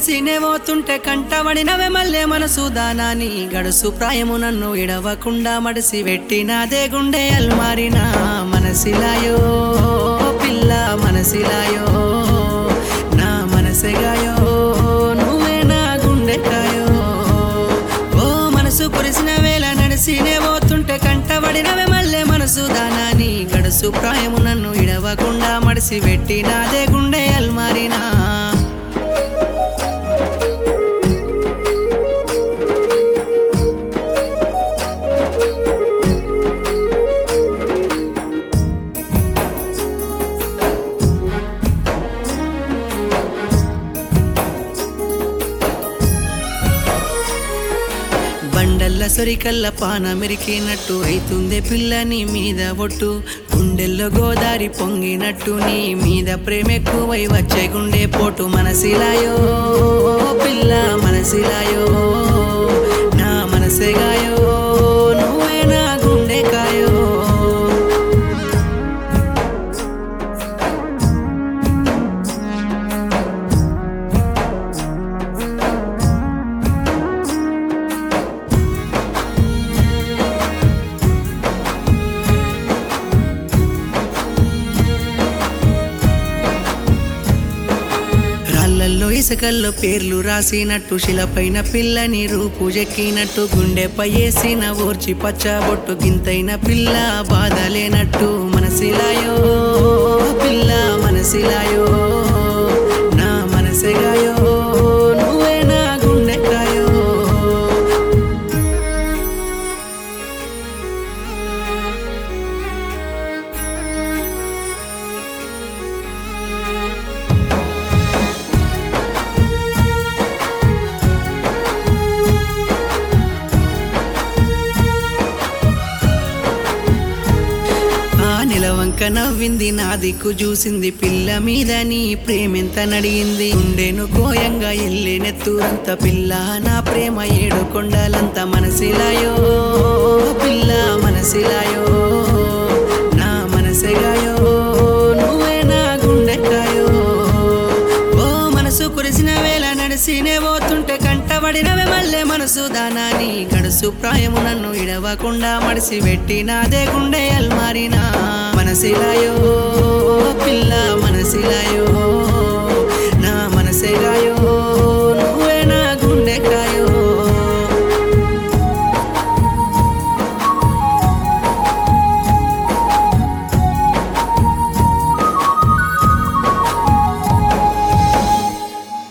నడిసినే పోతుంటే కంటబడినవే మల్లె మనసు దానాని గడుసు ప్రాయము నన్ను ఇడవకుండా మడిసి పెట్టినాదే గుండె అల్మారినా మనసిలాయో పిల్ల మనసిలాయో నా మనసెగాయో నువ్వే నా గుండెకాయో ఓ మనసు కురిసిన వేళ నడిసినే పోతుంటే కంటబడినవే మల్లె మనసు దానాని గడుసు ప్రాయము నన్ను ఇడవకుండా మడిసి పెట్టినాదే గుండె అల్మారినా బండల్ల సొరికల్ల పానమెరికినట్టు అయితుందే పిల్లని మీద ఒట్టు గుండెల్లో గోదారి పొంగినట్టు నీ మీద ప్రేమ ఎక్కువై వచ్చే గుండె పోటు మనసిలాయో పిల్ల మనసిలాయో నా మనసెగాయో నువ్వే నా గుండెకాయో రాళ్ళల్లో ఇసుకల్లో పేర్లు రాసినట్టు శిలపైన పిల్లని రూపు చెక్కినట్టు గుండెపై వేసిన ఓర్చి పచ్చబొట్టు గింతైన పిల్ల బాధ లేనట్టు మనసిలాయో పిల్ల మనసిలాయో నా మనసెగాయో నువ్వే నా గుండెకాయో ఆ నిలవంక నవ్వింది నా దిక్కు చూసింది పిల్ల మీద నీ ప్రేమెంత నడిగింది ఉండేను కోయంగా ఎల్లెనెత్తురంత పిల్ల నా ప్రేమ ఏడు కొండలంత మనసిలాయో పిల్ల మనసిలాయో నా మనసెగాయో నువ్వే నా గుండెకాయో ఓ మనసు కురిసిన వేళ నడిసినే పోతుంటే కంటబడినవే మల్లె మనసు దానాని గడుసు ప్రాయము నన్ను ఇడవకుండా మడిసి పెట్టినాదే గుండె అల్మారినా మనసిలాయో